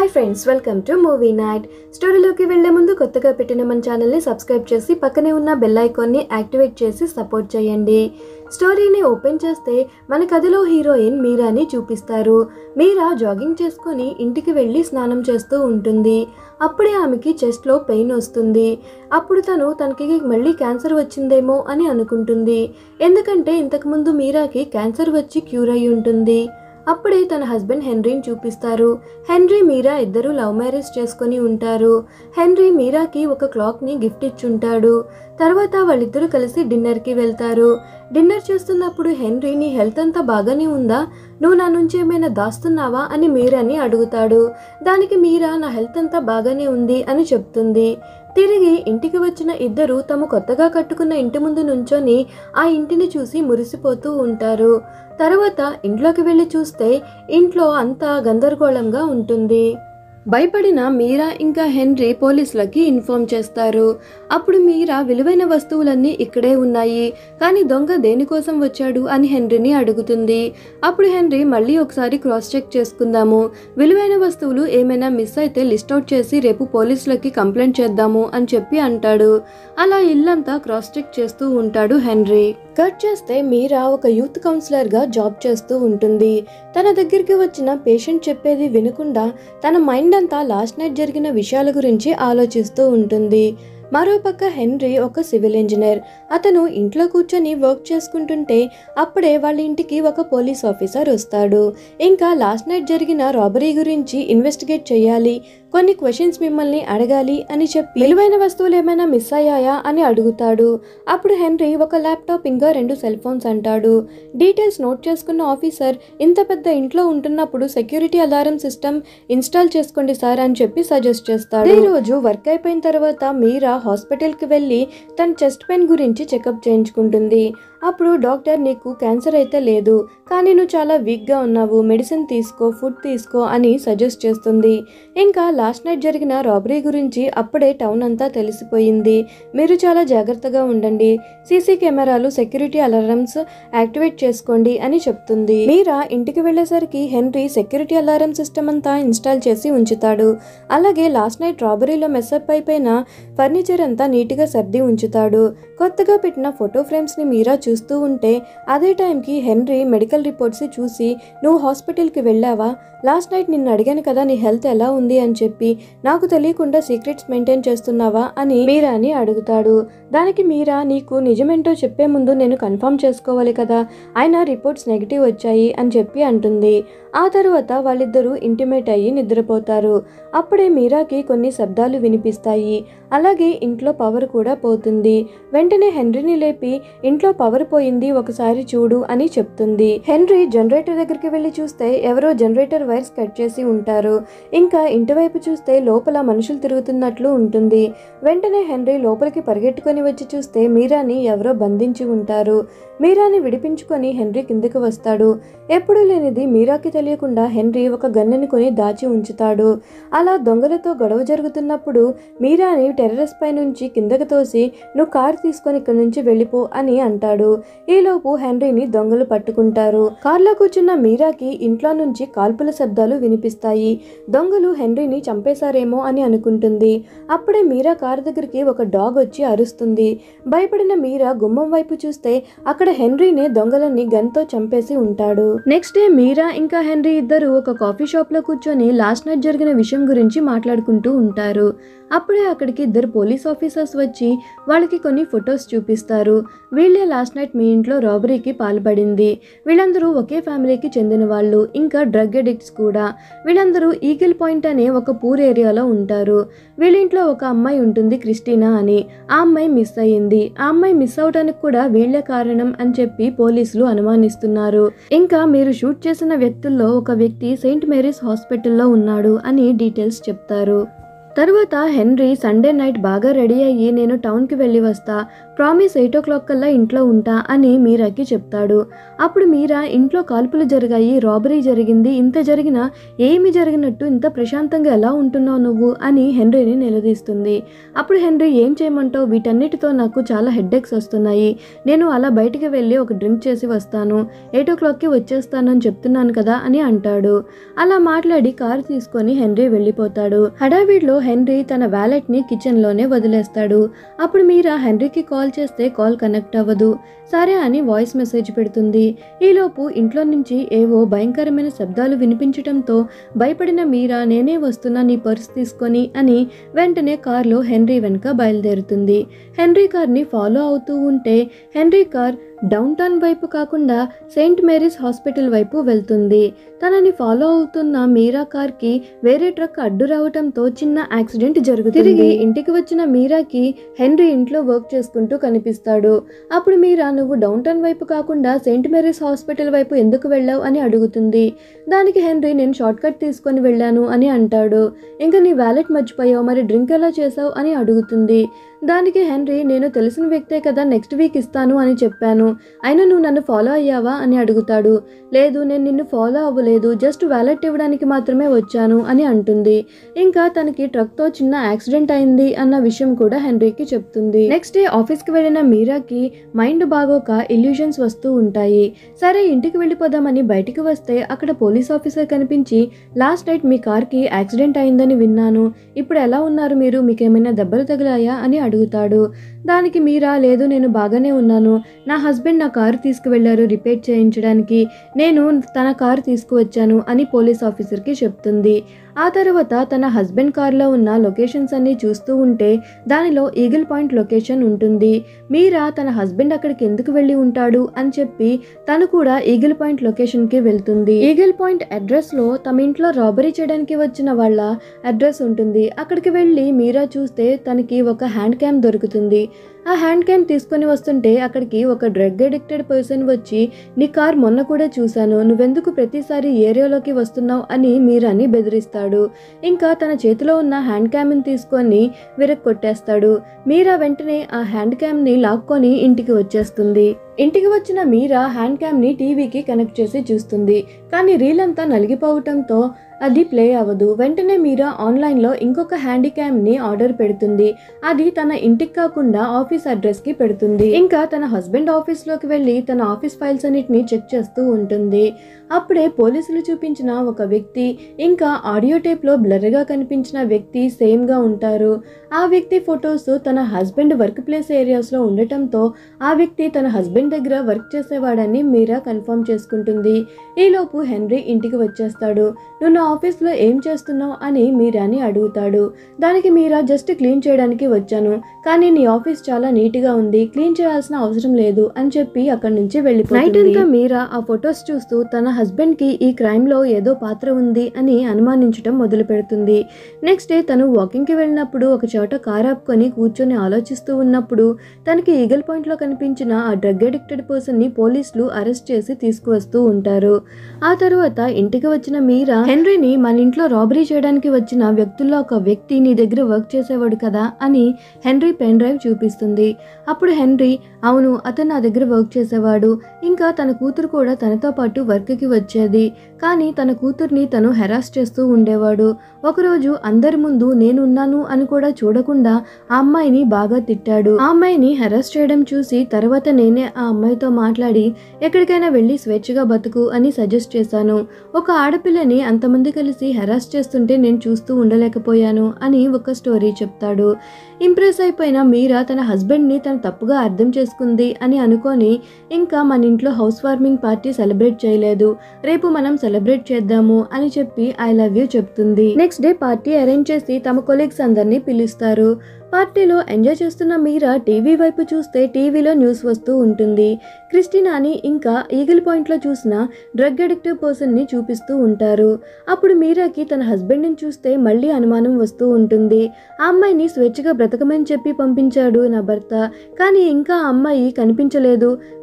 hi friends welcome to movie night స్టోరీలోకి వెళ్లే ముందు కొత్తగా పెట్టిన మన ఛానల్ని సబ్స్క్రైబ్ చేసి పక్కనే ఉన్న బెల్ ఐకాన్ని యాక్టివేట్ చేసి సపోర్ట్ చేయండి స్టోరీని ఓపెన్ చేస్తే మన కథలో హీరోయిన్ మీరాని చూపిస్తారు మీరా జాగింగ్ చేసుకొని ఇంటికి వెళ్ళి స్నానం చేస్తూ ఉంటుంది అప్పుడే ఆమెకి చెస్ట్లో పెయిన్ వస్తుంది అప్పుడు తను తనకి మళ్ళీ క్యాన్సర్ వచ్చిందేమో అని అనుకుంటుంది ఎందుకంటే ఇంతకుముందు మీరాకి క్యాన్సర్ వచ్చి క్యూర్ అయి ఉంటుంది అప్పుడే తన హస్బెండ్ హెన్రీని చూపిస్తారు హెన్రీ మీరా ఇద్దరు లవ్ మ్యారేజ్ చేసుకొని ఉంటారు హెన్రీ మీరాకి ఒక క్లాక్ని గిఫ్ట్ ఇచ్చుంటాడు తర్వాత వాళ్ళిద్దరూ కలిసి డిన్నర్కి వెళ్తారు డిన్నర్ చేస్తున్నప్పుడు హెన్రీ నీ హెల్త్ అంతా బాగానే ఉందా నువ్వు నా నుంచి ఏమైనా దాస్తున్నావా అని మీరాని అడుగుతాడు దానికి మీరా నా హెల్త్ అంతా బాగానే ఉంది అని చెప్తుంది తిరిగి ఇంటికి వచ్చిన ఇద్దరు తమ కొత్తగా కట్టుకున్న ఇంటి ముందు నుంచొని ఆ ఇంటిని చూసి మురిసిపోతూ ఉంటారు తర్వాత ఇంట్లోకి వెళ్ళి చూస్తే ఇంట్లో అంతా గందరగోళంగా ఉంటుంది భయపడిన మీరా ఇంకా హెన్రీ పోలీసులకి ఇన్ఫార్మ్ చేస్తారు అప్పుడు మీరా విలువైన వస్తువులన్నీ ఇక్కడే ఉన్నాయి కానీ దొంగ దేనికోసం వచ్చాడు అని హెన్రీని అడుగుతుంది అప్పుడు హెన్రీ మళ్ళీ ఒకసారి క్రాస్ చెక్ చేసుకుందాము విలువైన వస్తువులు ఏమైనా మిస్ అయితే లిస్ట్ అవుట్ చేసి రేపు పోలీసులకి కంప్లైంట్ చేద్దాము అని చెప్పి అంటాడు అలా ఇల్లంతా క్రాస్ చెక్ చేస్తూ ఉంటాడు హెన్రీ కట్ చేస్తే మీరా ఒక యూత్ కౌన్సిలర్ గా జాబ్ చేస్తూ ఉంటుంది తన దగ్గరికి వచ్చిన పేషెంట్ చెప్పేది వినకుండా తన మైండ్ అంతా లాస్ట్ నైట్ జరిగిన విషయాల గురించి ఆలోచిస్తూ ఉంటుంది మరోపక్క హెన్రీ ఒక సివిల్ ఇంజనీర్ అతను ఇంట్లో కూర్చొని వర్క్ చేసుకుంటుంటే అప్పుడే వాళ్ళ ఇంటికి ఒక పోలీస్ ఆఫీసర్ వస్తాడు ఇంకా లాస్ట్ నైట్ జరిగిన రాబరీ గురించి ఇన్వెస్టిగేట్ చేయాలి కొన్ని క్వశ్చన్స్ మిమ్మల్ని అడగాలి అని చెప్పి విలువైన వస్తువులు ఏమైనా మిస్ అయ్యాయా అని అడుగుతాడు అప్పుడు హెన్రీ ఒక ల్యాప్టాప్ ఇంకా రెండు సెల్ ఫోన్స్ అంటాడు డీటెయిల్స్ నోట్ చేసుకున్న ఆఫీసర్ ఇంత పెద్ద ఇంట్లో ఉంటున్నప్పుడు సెక్యూరిటీ అలారం సిస్టమ్ ఇన్స్టాల్ చేసుకోండి సార్ అని చెప్పి సజెస్ట్ చేస్తాడు ఈ రోజు వర్క్ అయిపోయిన తర్వాత మీరా హాస్పిటల్కి వెళ్ళి తన చెస్ట్ పెయిన్ గురించి చెకప్ చేయించుకుంటుంది అప్పుడు డాక్టర్ నీకు క్యాన్సర్ అయితే లేదు కానీ నువ్వు చాలా వీక్గా ఉన్నావు మెడిసిన్ తీసుకో ఫుడ్ తీసుకో అని సజెస్ట్ చేస్తుంది ఇంకా లాస్ట్ నైట్ జరిగిన రాబరీ గురించి అప్పుడే టౌన్ అంతా తెలిసిపోయింది మీరు చాలా జాగ్రత్తగా ఉండండి సీసీ కెమెరాలు సెక్యూరిటీ అలారమ్స్ యాక్టివేట్ చేసుకోండి అని చెప్తుంది మీరా ఇంటికి వెళ్ళేసరికి హెన్రీ సెక్యూరిటీ అలారం సిస్టమ్ అంతా ఇన్స్టాల్ చేసి ఉంచుతాడు అలాగే లాస్ట్ నైట్ రాబరీలో మెస్అప్ అయిపోయిన ఫర్నిచర్ అంతా నీట్గా సర్ది ఉంచుతాడు కొత్తగా పెట్టిన ఫోటో ఫ్రేమ్స్ని మీరా చూస్తూ ఉంటే అదే టైంకి హెన్రీ మెడికల్ రిపోర్ట్స్ చూసి నువ్వు హాస్పిటల్కి వెళ్ళావా లాస్ట్ నైట్ నిన్ను అడిగాను కదా నీ హెల్త్ ఎలా ఉంది అని చెప్పి నాకు తెలియకుండా సీక్రెట్స్ మెయింటైన్ చేస్తున్నావా అని మీరాని అడుగుతాడు దానికి మీరా నీకు నిజమేంటో చెప్పే ముందు నేను కన్ఫర్మ్ చేసుకోవాలి కదా ఆయన రిపోర్ట్స్ నెగిటివ్ వచ్చాయి అని చెప్పి అంటుంది ఆ తర్వాత వాళ్ళిద్దరూ ఇంటిమేట్ అయ్యి నిద్రపోతారు అప్పుడే మీరాకి కొన్ని శబ్దాలు వినిపిస్తాయి అలాగే ఇంట్లో పవర్ కూడా పోతుంది వెంటనే హెన్రీని లేపి ఇంట్లో పవర్ పోయింది ఒకసారి చూడు అని చెప్తుంది హెన్రీ జనరేటర్ దగ్గరికి వెళ్ళి చూస్తే ఎవరో జనరేటర్ వైర్స్ కట్ చేసి ఉంటారు ఇంకా ఇంటివైపు చూస్తే లోపల మనుషులు తిరుగుతున్నట్లు ఉంటుంది వెంటనే హెన్రీ లోపలికి పరిగెట్టుకొని వచ్చి చూస్తే మీరాని ఎవరో బంధించి ఉంటారు మీరాని విడిపించుకొని హెన్రీ కిందకి వస్తాడు ఎప్పుడూ లేనిది మీరాకి తెలియకుండా హెన్రీ ఒక గన్నెని కొని దాచి ఉంచుతాడు అలా దొంగలతో గొడవ జరుగుతున్నప్పుడు మీరాని టెర్రస్ పై నుంచి కిందకి తోసి నువ్వు కారు తీసుకొని ఇక్కడి నుంచి వెళ్ళిపో అని అంటాడు ఈలోపు హెన్రీని దొంగలు పట్టుకుంటారు కారులో కూర్చున్న మీరాకి ఇంట్లో నుంచి కాల్పుల శబ్దాలు వినిపిస్తాయి దొంగలు హెన్రీని చంపేశారేమో అని అనుకుంటుంది అప్పుడే మీరా కారు దగ్గరికి ఒక డాగ్ వచ్చి అరుస్తుంది భయపడిన మీరా గుమ్మం వైపు చూస్తే అక్కడ హెన్రీని దొంగలన్నీ గన్తో చంపేసి ఉంటాడు నెక్స్ట్ డే మీరా ఇంకా హెన్రీ ఇద్దరు ఒక కాఫీ షాప్ లో కూర్చొని లాస్ట్ నైట్ జరిగిన విషయం గురించి మాట్లాడుకుంటూ ఉంటారు అప్పుడే అక్కడికి ఇద్దరు పోలీస్ ఆఫీసర్స్ వచ్చి వాళ్ళకి కొన్ని ఫొటోస్ చూపిస్తారు వీళ్ళే లాస్ట్ నైట్ మీ ఇంట్లో రాబరీకి పాల్పడింది వీళ్ళందరూ ఒకే ఫ్యామిలీకి చెందిన వాళ్ళు ఇంకా డ్రగ్ అడిక్ట్స్ కూడా వీళ్ళందరూ ఈగిల్ పాయింట్ అనే ఒక పూర్ ఏరియాలో ఉంటారు వీళ్ళింట్లో ఒక అమ్మాయి ఉంటుంది క్రిస్టినా అని ఆ అమ్మాయి మిస్ అయ్యింది ఆ అమ్మాయి మిస్ అవడానికి కూడా వీళ్ళే కారణం అని చెప్పి పోలీసులు అనుమానిస్తున్నారు ఇంకా మీరు షూట్ చేసిన వ్యక్తుల్లో ఒక వ్యక్తి సెయింట్ మేరీస్ హాస్పిటల్లో ఉన్నాడు అని డీటెయిల్స్ చెప్తారు తర్వాత హెన్రీ సండే నైట్ బాగా రెడీ అయ్యి నేను టౌన్కి వెళ్ళి వస్తా ప్రామిస్ ఎయిట్ ఓ క్లాక్ కల్లా ఇంట్లో ఉంటా అని మీరాకి చెప్తాడు అప్పుడు మీరా ఇంట్లో కాల్పులు జరిగాయి రాబరీ జరిగింది ఇంత జరిగినా ఏమి జరిగినట్టు ఇంత ప్రశాంతంగా ఎలా ఉంటున్నావు నువ్వు అని హెన్రీని నిలదీస్తుంది అప్పుడు హెన్రీ ఏం చేయమంటావు వీటన్నిటితో నాకు చాలా హెడ్ఏక్స్ వస్తున్నాయి నేను అలా బయటికి వెళ్ళి ఒక డ్రింక్ చేసి వస్తాను ఎయిట్ ఓ క్లాక్కి వచ్చేస్తాను అని చెప్తున్నాను కదా అని అంటాడు అలా మాట్లాడి కారు తీసుకొని హెన్రీ వెళ్ళిపోతాడు హడావిడిలో హెన్రీ తన వ్యాలెట్ని కిచెన్లోనే వదిలేస్తాడు అప్పుడు మీరా హెన్రీకి కాల్ చేస్తే కాల్ కనెక్ట్ అవ్వదు సరే అని వాయిస్ మెసేజ్ పెడుతుంది ఈలోపు ఇంట్లో నుంచి ఏవో భయంకరమైన శబ్దాలు వినిపించటంతో భయపడిన మీరా నేనే వస్తున్నా నీ పర్స్ తీసుకొని అని వెంటనే కార్లో హెన్రీ వెనుక బయలుదేరుతుంది హెన్రీ కార్ని ఫాలో అవుతూ ఉంటే హెన్రీ కార్ డౌన్ టౌన్ వైపు కాకుండా సెయింట్ మేరీస్ హాస్పిటల్ వైపు వెళ్తుంది తనని ఫాలో అవుతున్న మీరా కార్కి వేరే ట్రక్ అడ్డు రావటంతో చిన్న యాక్సిడెంట్ జరుగుతుంది తిరిగి ఇంటికి వచ్చిన మీరాకి హెన్రీ ఇంట్లో వర్క్ చేసుకుంటూ కనిపిస్తాడు అప్పుడు మీరా నువ్వు డౌన్ టౌన్ వైపు కాకుండా సెయింట్ మేరీస్ హాస్పిటల్ వైపు ఎందుకు వెళ్ళావు అని అడుగుతుంది దానికి హెన్రీ నేను షార్ట్ కట్ తీసుకొని వెళ్ళాను అని అంటాడు ఇంకా నీ వ్యాలెట్ మర్చిపోయావు మరి డ్రింక్ ఎలా చేసావు అని అడుగుతుంది దానికి హెన్రీ నేను తెలిసిన వ్యక్తే కదా నెక్స్ట్ వీక్ ఇస్తాను అని చెప్పాను అయినా నువ్వు నన్ను ఫాలో అయ్యావా అని అడుగుతాడు లేదు నేను నిన్ను ఫాలో అవ్వలేదు జస్ట్ వ్యాలెట్ ఇవ్వడానికి మాత్రమే వచ్చాను అని అంటుంది ఇంకా తనకి ట్రక్తో చిన్న యాక్సిడెంట్ అయింది అన్న విషయం కూడా హెన్రీకి చెప్తుంది నెక్స్ట్ డే ఆఫీస్కి వెళ్ళిన మీరాకి మైండ్ బాగోక ఇల్యూషన్స్ వస్తూ ఉంటాయి సరే ఇంటికి వెళ్ళిపోదామని బయటికి వస్తే అక్కడ పోలీస్ ఆఫీసర్ కనిపించి లాస్ట్ నైట్ మీ కార్కి యాక్సిడెంట్ అయిందని విన్నాను ఇప్పుడు ఎలా ఉన్నారు మీరు మీకేమైనా దెబ్బలు తగిలాయా అని అడుగుతాడు దానికి మీరా లేదు నేను బాగానే ఉన్నాను నా హస్బెండ్ నా కారు తీసుకువెళ్లారు రిపేర్ చేయించడానికి నేను తన కారు తీసుకువచ్చాను అని పోలీస్ ఆఫీసర్కి చెప్తుంది ఆ తర్వాత తన హస్బెండ్ కార్లో ఉన్న లొకేషన్స్ అన్ని చూస్తూ ఉంటే దానిలో ఈగిల్ పాయింట్ లొకేషన్ ఉంటుంది మీరా తన హస్బెండ్ అక్కడికి ఎందుకు వెళ్ళి ఉంటాడు అని చెప్పి తను కూడా ఈగిల్ పాయింట్ లొకేషన్కి వెళ్తుంది ఈగిల్ పాయింట్ అడ్రస్లో తమ ఇంట్లో రాబరీ చేయడానికి వచ్చిన వాళ్ళ అడ్రస్ ఉంటుంది అక్కడికి వెళ్ళి మీరా చూస్తే తనకి ఒక హ్యాండ్ క్యామ్ దొరుకుతుంది ఆ హ్యాండ్ క్యామ్ తీసుకొని వస్తుంటే అక్కడికి ఒక డ్రగ్ అడిక్టెడ్ పర్సన్ వచ్చి నీ కార్ మొన్న కూడా చూశాను నువ్వెందుకు ప్రతిసారి ఏరియాలోకి వస్తున్నావు అని మీరాని బెదిరిస్తాడు ఇంకా తన చేతిలో ఉన్న హ్యాండ్ క్యామ్ని తీసుకొని విరక్కొట్టేస్తాడు మీరా వెంటనే ఆ హ్యాండ్ క్యామ్ని లాక్కొని ఇంటికి వచ్చేస్తుంది ఇంటికి వచ్చిన మీరా హ్యాండ్ క్యామ్ని టీవీకి కనెక్ట్ చేసి చూస్తుంది కానీ రీల్ అంతా నలిగిపోవటంతో అది ప్లే అవ్వదు వెంటనే మీరా ఆన్లైన్లో ఇంకొక హ్యాండీ క్యామ్ని ఆర్డర్ పెడుతుంది అది తన ఇంటికి కాకుండా ఆఫీస్ అడ్రస్కి పెడుతుంది ఇంకా తన హస్బెండ్ ఆఫీస్లోకి వెళ్ళి తన ఆఫీస్ ఫైల్స్ అన్నిటిని చెక్ చేస్తూ ఉంటుంది అప్పుడే పోలీసులు చూపించిన ఒక వ్యక్తి ఇంకా ఆడియో టేప్లో బ్లర్గా కనిపించిన వ్యక్తి సేమ్గా ఉంటారు ఆ వ్యక్తి ఫొటోస్ తన హస్బెండ్ వర్క్ ప్లేస్ ఏరియాస్లో ఉండటంతో ఆ వ్యక్తి తన హస్బెండ్ దగ్గర వర్క్ చేసేవాడని మీరా కన్ఫర్మ్ చేసుకుంటుంది ఈలోపు హెన్రీ ఇంటికి వచ్చేస్తాడు నువ్వు నా ఆఫీస్లో ఏం చేస్తున్నావు అని మీరాని అడుగుతాడు దానికి మీరా జస్ట్ క్లీన్ చేయడానికి వచ్చాను కానీ నీ ఆఫీస్ చాలా నీట్గా ఉంది క్లీన్ చేయాల్సిన అవసరం లేదు అని చెప్పి అక్కడి నుంచి వెళ్ళిపోతుంది నైట్ అంతా మీరా ఆ ఫొటోస్ చూస్తూ తన హస్బెండ్కి ఈ క్రైమ్లో ఏదో పాత్ర ఉంది అని అనుమానించడం మొదలు పెడుతుంది నెక్స్ట్ డే తను వాకింగ్కి వెళ్ళినప్పుడు ఒక చోట కార్ ఆపుకొని కూర్చొని ఆలోచిస్తూ ఉన్నప్పుడు తనకి ఈగల్ పాయింట్లో కనిపించిన ఆ డ్రగ్ అడిక్టెడ్ పర్సన్ని పోలీసులు అరెస్ట్ చేసి తీసుకువస్తూ ఉంటారు ఆ తర్వాత ఇంటికి వచ్చిన మీరా హెన్రీని మన ఇంట్లో రాబరీ చేయడానికి వచ్చిన వ్యక్తుల్లో ఒక వ్యక్తి నీ దగ్గర వర్క్ చేసేవాడు కదా అని హెన్రీ పెన్ డ్రైవ్ చూపిస్తుంది అప్పుడు హెన్రీ అవును అతను నా దగ్గర వర్క్ చేసేవాడు ఇంకా తన కూతురు కూడా తనతో పాటు వర్క్కి వచ్చేది కానీ తన కూతుర్ని తను హెరాస్ చేస్తూ ఉండేవాడు ఒకరోజు అందరి ముందు నేనున్నాను అని కూడా చూడకుండా ఆ అమ్మాయిని బాగా తిట్టాడు ఆ అమ్మాయిని హెరాస్ చేయడం చూసి తర్వాత నేనే ఆ అమ్మాయితో మాట్లాడి ఎక్కడికైనా వెళ్ళి స్వేచ్ఛగా బతుకు అని సజెస్ట్ చేశాను ఒక ఆడపిల్లని అంతమంది కలిసి హెరాస్ చేస్తుంటే నేను చూస్తూ ఉండలేకపోయాను అని ఒక స్టోరీ చెప్తాడు ఇంప్రెస్ అయిపోయిన మీరా తన హస్బెండ్ని తను తప్పుగా అర్థం చేసుకుంది అని అనుకొని ఇంకా మన ఇంట్లో హౌస్ వార్మింగ్ పార్టీ సెలబ్రేట్ చేయలేదు రేపు మనం సెలబ్రేట్ చేద్దాము అని చెప్పి ఐ లవ్ యూ చెప్తుంది నెక్స్ట్ డే పార్టీ అరేంజ్ చేసి తమ కొలీగ్స్ అందరినీ పిలుస్తారు పార్టీలో ఎంజాయ్ చేస్తున్న మీరా టీవీ వైపు చూస్తే టీవీలో న్యూస్ వస్తూ ఉంటుంది క్రిస్టినాని ఇంకా ఈగిల్ పాయింట్లో చూసిన డ్రగ్ అడిక్టివ్ పర్సన్ని చూపిస్తూ ఉంటారు అప్పుడు మీరాకి తన హస్బెండ్ని చూస్తే మళ్ళీ అనుమానం వస్తూ ఉంటుంది ఆ అమ్మాయిని స్వేచ్ఛగా బ్రతకమని చెప్పి పంపించాడు నా భర్త కానీ ఇంకా ఆ అమ్మాయి కనిపించలేదు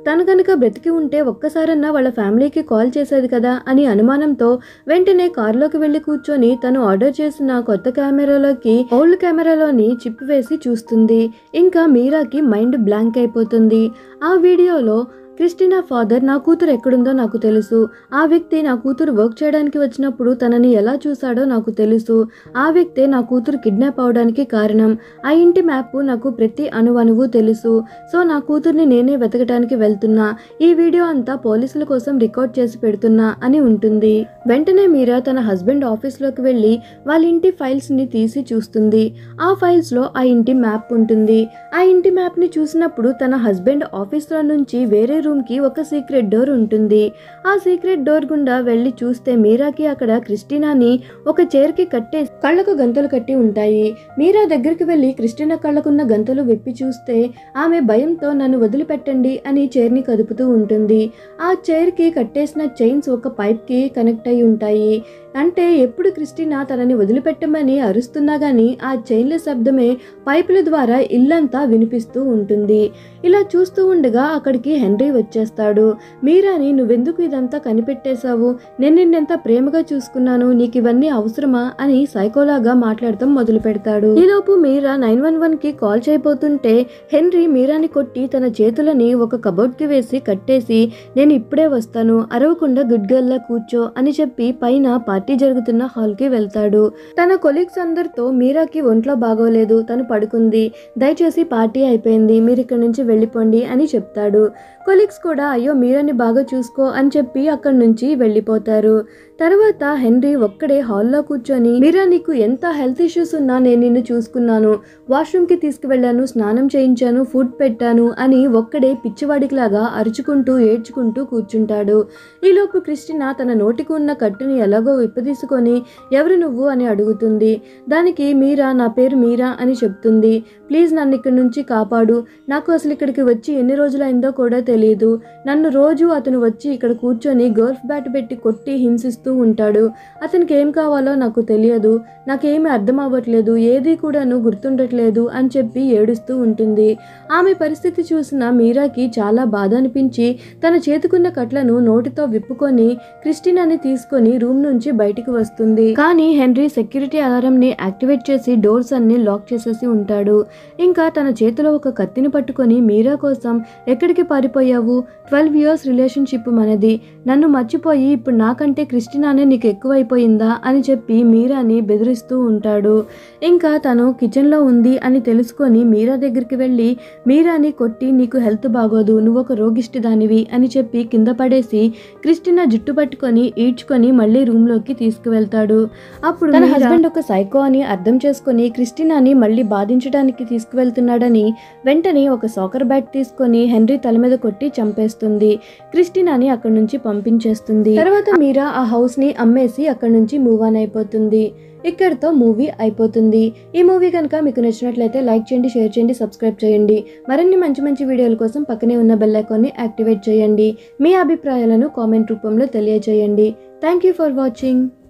తను కనుక బ్రతికి ఉంటే ఒక్కసారన్నా వాళ్ళ ఫ్యామిలీకి కాల్ చేసేది కదా అని అనుమానంతో వెంటనే కారులోకి వెళ్లి కూర్చొని తను ఆర్డర్ చేసిన కొత్త కెమెరాలోకి ఓల్డ్ కెమెరాలోని చిప్ వేసి చూస్తుంది ఇంకా మీరాకి మైండ్ బ్లాంక్ అయిపోతుంది ఆ వీడియోలో క్రిస్టినా ఫాదర్ నా కూతురు ఎక్కడుందో నాకు తెలుసు ఆ వ్యక్తి నా కూతురు వర్క్ చేయడానికి వచ్చినప్పుడు తనని ఎలా చూశాడో నాకు తెలుసు ఆ వ్యక్తే నా కూతురు కిడ్నాప్ అవడానికి కారణం ఆ ఇంటి మ్యాప్ నాకు ప్రతి అణువణువు తెలుసు సో నా కూతుర్ని నేనే వెతకడానికి వెళ్తున్నా ఈ వీడియో అంతా పోలీసుల కోసం రికార్డ్ చేసి పెడుతున్నా అని ఉంటుంది వెంటనే మీరా తన హస్బెండ్ ఆఫీస్లోకి వెళ్ళి వాళ్ళ ఇంటి ఫైల్స్ని తీసి చూస్తుంది ఆ ఫైల్స్లో ఆ ఇంటి మ్యాప్ ఉంటుంది ఆ ఇంటి మ్యాప్ని చూసినప్పుడు తన హస్బెండ్ ఆఫీస్లో నుంచి వేరే రూమ్కి ఒక సీక్రెట్ డోర్ ఉంటుంది ఆ సీక్రెట్ డోర్ గుండా వెళ్ళి చూస్తే మీరాకి అక్కడ క్రిస్టినాని ఒక చైర్కి కట్టే కళ్ళకు గంతలు కట్టి ఉంటాయి మీరా దగ్గరికి వెళ్ళి క్రిస్టినా కళ్ళకున్న గంతలు విప్పి చూస్తే ఆమె భయంతో నన్ను వదిలిపెట్టండి అని చైర్ని కదుపుతూ ఉంటుంది ఆ చైర్కి కట్టేసిన చైన్స్ ఒక పైప్కి కనెక్ట్ అయి ఉంటాయి అంటే ఎప్పుడు క్రిస్టినా తనని వదిలిపెట్టమని అరుస్తున్నా గానీ ఆ చైన్ల శబ్దమే పైపుల ద్వారా ఇల్లంతా వినిపిస్తూ ఉంటుంది ఇలా చూస్తూ ఉండగా అక్కడికి హెన్రీ వచ్చేస్తాడు మీరాని నువ్వెందుకు ఇదంతా కనిపెట్టేశావు నేను నిన్నెంత ప్రేమగా చూసుకున్నాను నీకు ఇవన్నీ అవసరమా అని సైకోలాగా మాట్లాడటం మొదలు పెడతాడు ఈలోపు మీరా నైన్ వన్ వన్ కి కాల్ చేయబోతుంటే హెన్రీ మీరాని కొట్టి తన చేతులని ఒక కబోర్డ్ కి వేసి కట్టేసి నేను ఇప్పుడే వస్తాను అరవకుండా గుడ్ గర్ల్ లా కూర్చో అని చెప్పి పైన పార్టీ జరుగుతున్న హాల్ కి వెళ్తాడు తన కొలీగ్స్ అందరితో మీరాకి ఒంట్లో బాగోలేదు తను పడుకుంది దయచేసి పార్టీ అయిపోయింది మీరు ఇక్కడి నుంచి వెళ్ళిపోండి అని చెప్తాడు కొలీగ్స్ కూడా అయ్యో మీరాని బాగా చూసుకో అని చెప్పి అక్కడి నుంచి వెళ్ళిపోతారు తర్వాత హెన్రీ ఒక్కడే హాల్లో కూర్చొని మీరా నీకు ఎంత హెల్త్ ఇష్యూస్ ఉన్నా నేను నిన్ను చూసుకున్నాను వాష్రూమ్కి తీసుకువెళ్ళాను స్నానం చేయించాను ఫుడ్ పెట్టాను అని ఒక్కడే పిచ్చివాడికిలాగా అరుచుకుంటూ ఏడ్చుకుంటూ కూర్చుంటాడు ఈలోపు క్రిస్టినా తన నోటికి ఉన్న కట్టుని ఎలాగో విప్పదీసుకొని ఎవరు నువ్వు అని అడుగుతుంది దానికి మీరా నా పేరు మీరా అని చెప్తుంది ప్లీజ్ నన్ను ఇక్కడి నుంచి కాపాడు నాకు అసలు ఇక్కడికి వచ్చి ఎన్ని రోజులైందో కూడా తెలియదు నన్ను రోజు అతను వచ్చి ఇక్కడ కూర్చొని గోల్ఫ్ బ్యాట్ పెట్టి కొట్టి హింసిస్తూ ఉంటాడు అతనికి ఏం కావాలో నాకు తెలియదు నాకేమీ అర్థం అవ్వట్లేదు ఏది కూడాను గుర్తుండట్లేదు అని చెప్పి ఏడుస్తూ ఉంటుంది ఆమె పరిస్థితి చూసిన మీరాకి చాలా బాధ అనిపించి తన చేతుకున్న కట్లను నోటితో విప్పుకొని క్రిస్టినాని తీసుకొని రూమ్ నుంచి బయటికి వస్తుంది కానీ హెన్రీ సెక్యూరిటీ అలారం ని యాక్టివేట్ చేసి డోర్స్ అన్ని లాక్ చేసేసి ఉంటాడు ఇంకా తన చేతిలో ఒక కత్తిని పట్టుకొని మీరా కోసం ఎక్కడికి పారిపోయావు ట్వెల్వ్ ఇయర్స్ రిలేషన్షిప్ మనది నన్ను మర్చిపోయి ఇప్పుడు నాకంటే క్రిస్టినానే నీకు ఎక్కువైపోయిందా అని చెప్పి మీరాని బెదిరిస్తూ ఉంటాడు ఇంకా తను కిచెన్లో ఉంది అని తెలుసుకొని మీరా దగ్గరికి వెళ్ళి మీరాని కొట్టి నీకు హెల్త్ బాగోదు నువ్వు ఒక రోగిష్టి దానివి అని చెప్పి కింద పడేసి క్రిస్టినా జుట్టు పట్టుకొని ఈడ్చుకొని మళ్ళీ రూమ్లోకి తీసుకువెళ్తాడు అప్పుడు తన హస్బెండ్ ఒక సైకో అని అర్థం చేసుకొని క్రిస్టినాని మళ్ళీ బాధించడానికి తీసుకువెళ్తున్నాడని వెంటనే ఒక సాకర్ బ్యాట్ తీసుకొని హెన్రీ తల మీద కొట్టి చంపేస్తుంది క్రిస్టినాని అక్కడి నుంచి పంపించేస్తుంది తర్వాత మీరా ఆ హౌస్ ని అమ్మేసి అక్కడి నుంచి మూవ్ ఆన్ అయిపోతుంది ఇక్కడితో మూవీ అయిపోతుంది ఈ మూవీ కనుక మీకు నచ్చినట్లయితే లైక్ చేయండి షేర్ చేయండి సబ్స్క్రైబ్ చేయండి మరిన్ని మంచి మంచి వీడియోల కోసం పక్కనే ఉన్న బెల్ ఐకాన్ని యాక్టివేట్ చేయండి మీ అభిప్రాయాలను కామెంట్ రూపంలో తెలియజేయండి థ్యాంక్ యూ ఫర్ వాచింగ్